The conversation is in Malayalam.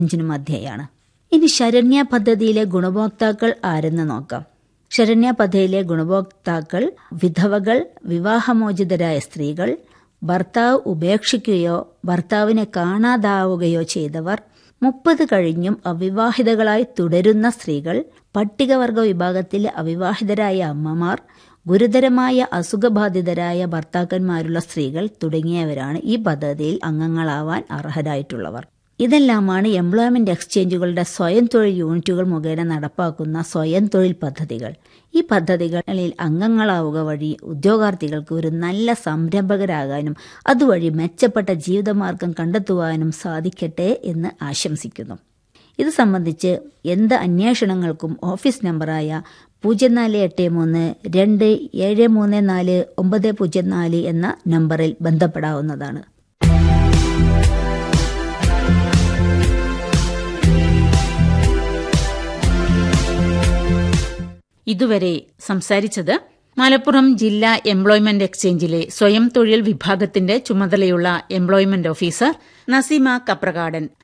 അഞ്ചിനു മധ്യയാണ് ഇനി ശരണ്യ പദ്ധതിയിലെ ഗുണഭോക്താക്കൾ ആരെന്ന് നോക്കാം ശരണ്യ പദ്ധതിയിലെ ഗുണഭോക്താക്കൾ വിധവകൾ വിവാഹമോചിതരായ സ്ത്രീകൾ ഭർത്താവ് ഉപേക്ഷിക്കുകയോ ഭർത്താവിനെ കാണാതാവുകയോ ചെയ്തവർ മുപ്പത് കഴിഞ്ഞും അവിവാഹിതകളായി തുടരുന്ന സ്ത്രീകൾ പട്ടികവർഗ വിഭാഗത്തിലെ അവിവാഹിതരായ അമ്മമാർ ഗുരുതരമായ അസുഖബാധിതരായ ഭർത്താക്കന്മാരുള്ള സ്ത്രീകൾ തുടങ്ങിയവരാണ് ഈ പദ്ധതിയിൽ അംഗങ്ങളാവാൻ അർഹരായിട്ടുള്ളവർ ഇതെല്ലാമാണ് എംപ്ലോയ്മെന്റ് എക്സ്ചേഞ്ചുകളുടെ സ്വയം തൊഴിൽ യൂണിറ്റുകൾ മുഖേന നടപ്പാക്കുന്ന സ്വയം തൊഴിൽ പദ്ധതികൾ ഈ പദ്ധതികളിൽ അംഗങ്ങളാവുക വഴി ഉദ്യോഗാർത്ഥികൾക്ക് ഒരു നല്ല സംരംഭകരാകാനും അതുവഴി മെച്ചപ്പെട്ട ജീവിതമാർഗം കണ്ടെത്തുവാനും സാധിക്കട്ടെ എന്ന് ആശംസിക്കുന്നു ഇത് സംബന്ധിച്ച് എന്ത് അന്വേഷണങ്ങൾക്കും ഓഫീസ് നമ്പറായ പൂജ്യം നാല് എട്ട് മൂന്ന് രണ്ട് ഏഴ് മൂന്ന് നാല് ഒമ്പത് പൂജ്യം നാല് എന്ന നമ്പറിൽ ബന്ധപ്പെടാവുന്നതാണ് ഇതുവരെ സംസാരിച്ചത് മലപ്പുറം ജില്ലാ എംപ്ലോയ്മെന്റ് എക്സ്ചേഞ്ചിലെ സ്വയം തൊഴിൽ വിഭാഗത്തിന്റെ ചുമതലയുള്ള എംപ്ലോയ്മെന്റ് ഓഫീസർ നസീമ കപ്രകാടൻ